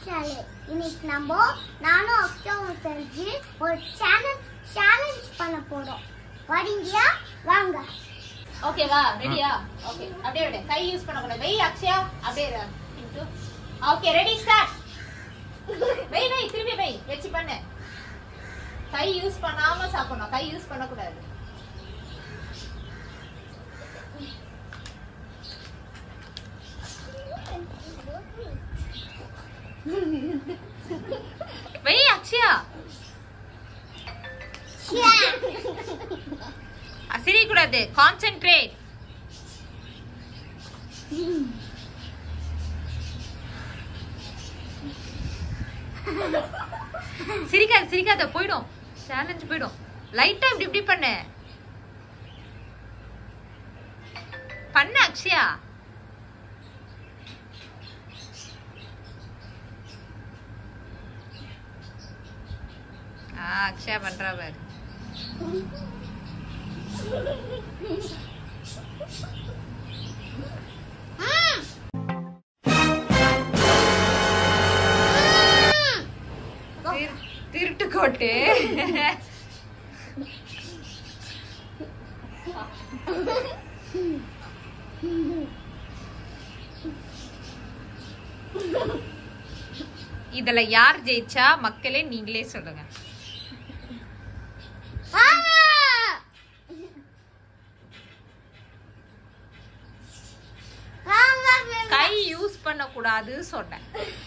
Channel இன்னைக்கு நம்ம நானும் அக்ஷவும் செஞ்சு ஒரு சேனல் சேலஞ்ச் பண்ண போறோம் வரீங்களா வாங்க ஓகேவா ரெடியா ஓகே அப்படியே விடு கை யூஸ் பண்ணக்கூடாது வெய் அக்ஷயா அப்படியே இன்டு okay ready start wait wait திரும்பி வெய் வச்சு பண்ணு கை யூஸ் பண்ணாம சாப்பிடணும் கை யூஸ் பண்ணக்கூடாது வெய் அக்ஷயா சிரிக்க கூடாது கான்சென்ட்ரேட் சிரிக்காத சிரிக்காத போயிடும் சேலஞ்ச் போயிடும் லைட்டா இப்படி இப்படி பண்ணு பண்ணு அக்ஷயா ஆ அக்ஷயா பண்றா பாரு திரு- திருட்டு கோட்டு இதுல யார் ஜெயிச்சா மக்களே நீங்களே சொல்லுங்க கை யூஸ் பண்ண கூடாது சொன்னேன்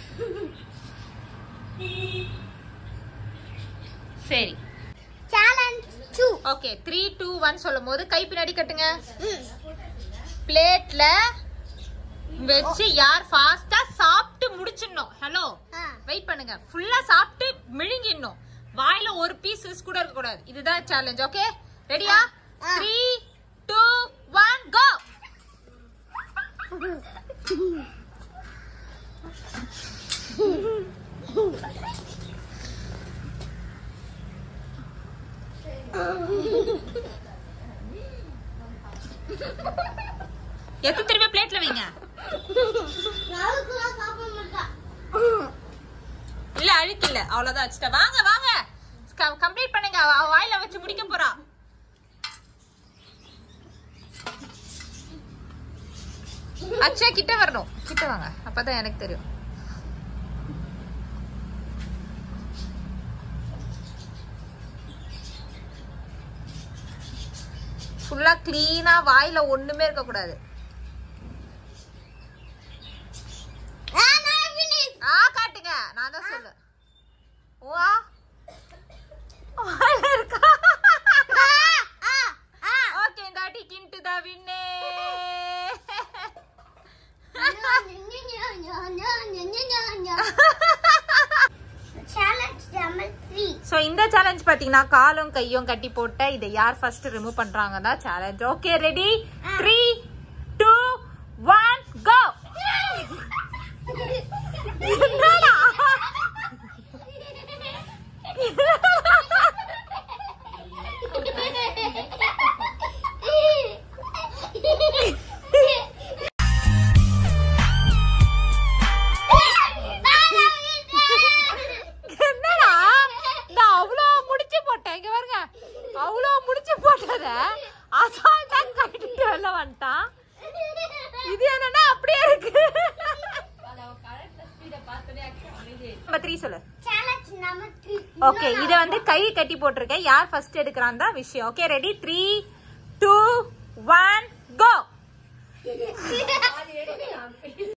சரி challenge two okay three two one சொல்லும் போது கை பின்னாடி கட்டுங்க பிளேட்ல வச்சு யார் ஃபாஸ்டா சாப்பிட்டு முடிச்சிடணும் ஹலோ வெயிட் பண்ணுங்க ஃபுல்லா சாப்பிட்டு மிழுங்கிடணும் வாயில ஒரு பீசஸ் கூட இருக்க கூடாது இதுதான் சேலஞ்ச் ஓகே ரெடியா ஆ. த்ரீ டூ ஒன் கோ எத்தனை திரும்ப பிளேட்ல வைங்க இல்ல அழுக்கு இல்ல அவ்வளவுதான் வச்சுட்டேன் வாங்க வாங்க கம்ப்ளீட் பண்ணுங்க அவ அவ வாயில வச்சு முடிக்க போறா அச்சா கிட்ட வரணும் கிட்ட வாங்க அப்பதான் எனக்கு தெரியும் ஃபுல்லா கிளீனா வாயில ஒண்ணுமே இருக்க கூடாது ஆ காட்டுங்க நான் தான் சொல்லு வா வாயில இருக்கா ஓகே இந்த வாட்டி கிண்டு தான் வின்னே சேலஞ்ச் நம்பர் த்ரீ சோ இந்த சேலஞ்ச் பாத்தீங்கன்னா காலும் கையும் கட்டி போட்ட இதை யார் ஃபர்ஸ்ட் ரிமூவ் பண்றாங்க தான் challenge okay ready three two one go என்னடா என்னடா நான் அவ்வளோ முடிச்சு போட்டேன் இங்க பாருங்க அவ்வளோ முடிச்சு போட்டத அசால்ட்டா கட்டிட்டு வெளில வந்துட்டான் இது என்னன்னா அப்படியே இருக்கு நம்பர் த்ரீ சொல்லு சேலஞ்ச் நம்பர் த்ரீ ஓகே இத வந்து கை கட்டி போட்டிருக்கேன் யார் ஃபர்ஸ்ட் எடுக்கிறான் தான் விஷயம் ஓகே ரெடி த்ரீ டூ